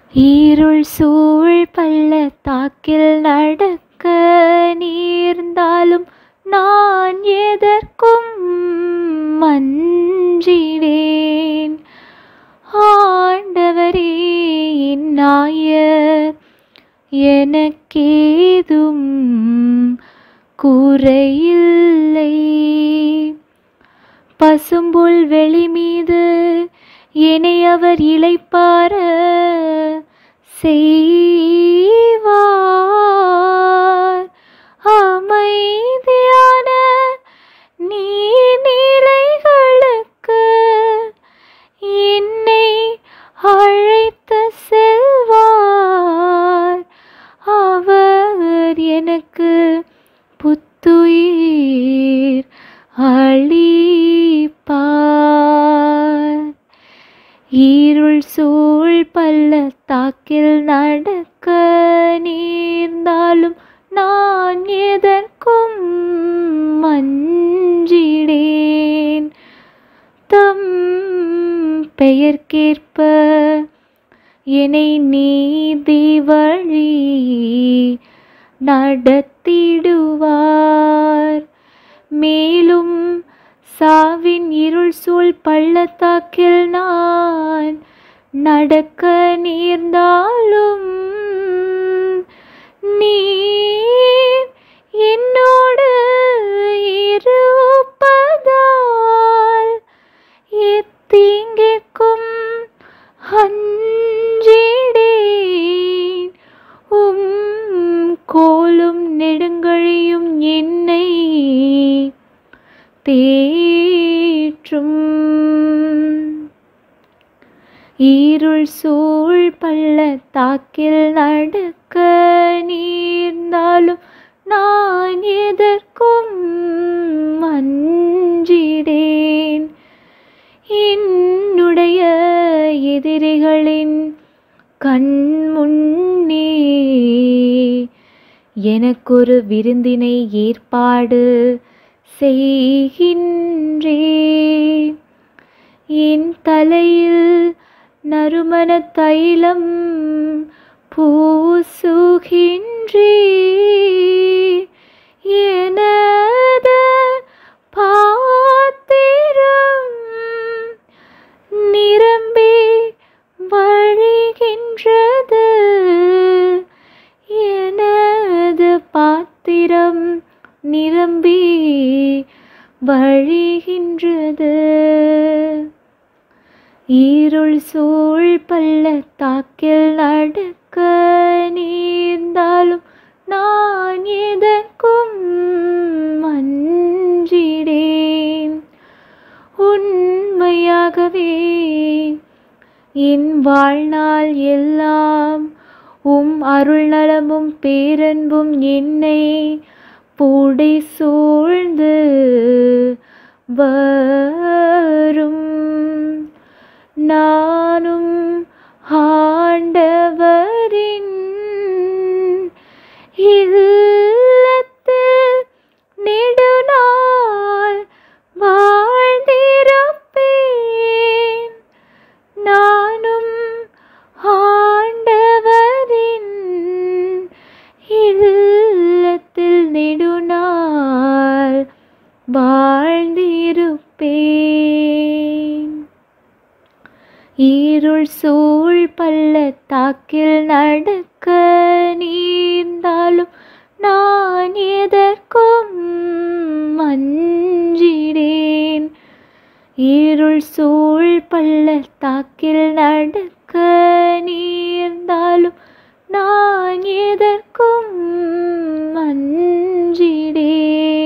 இருள் சூழ் பள்ளத்தாக்கில் நடக்க நேர்ந்தாலும் நான் எதற்கும் மஞ்சிடேன் ஆண்டவரே என் நாயர் எனக்கேதும் குறையில்லை பசும்புல் வெளி மீது என்னை அவர் இளைப்பார செய்வார் அமைதியான நீர்நிலைகளுக்கு என்னை அழைத்து செல்வார் அவர் எனக்கு புத்துயிர் அளிப்பார் இருள் சூழ் பள்ளத்தாக்கில் நடக்க நேர்ந்தாலும் நான் எதற்கும் மஞ்சிடேன் தம் பெயர்க்கேற்ப என்னை நீதி வழி நடத்திடுவார் மேலும் சாவின் இருள் சூழ் பள்ளத்தாக்கில் நான் நடக்க நேர்ந்தாலும் நீர் என்னோடு இருப்பதால் எத்தீங்கிற்கும் அஞ்சிடேன் உம் கோலும் நெடுங்கழியும் என்னை தேற்றும் இருள் சூழ் பள்ளத்தாக்கில் நடக்க நேர்ந்தாலும் நான் எதற்கும் மஞ்சிடேன் என்னுடைய எதிரிகளின் கண் முன்னே எனக்கொரு விருந்தினை ஏற்பாடு செய்கின்றேன் என் தலையில் நறுமண தைலம் பூசுகின்றே எனது பாத்திரம் நிரம்பி வழிகின்றது எனது பாத்திரம் நிரம்பி வழிகின்றது இருள் சூழ் பள்ளத்தாக்கில் நடக்க நேர்ந்தாலும் நான் எதற்கும் மஞ்சிடேன் உண்மையாகவே என் வாழ்நாள் எல்லாம் உம் அருள் நலமும் பேரன்பும் என்னை பூடை சூழ்ந்து வரும் நானும் ஆண்டவரின் இல்லத்தில் நெடுநாள் வாழ்ந்திருப்பேன் நானும் ஆண்டவரின் இல்லத்தில் நெடுநாள் வாழ்ந்திருப்பேன் இருள் சூழ் பள்ளத்தாக்கில் நடக்க நேர்ந்தாலும் நான் எதற்கும் மஞ்சிடேன் இருள் சூழ் பள்ளத்தாக்கில் நடக்க நேர்ந்தாலும் நான் எதற்கும் மஞ்சிடேன்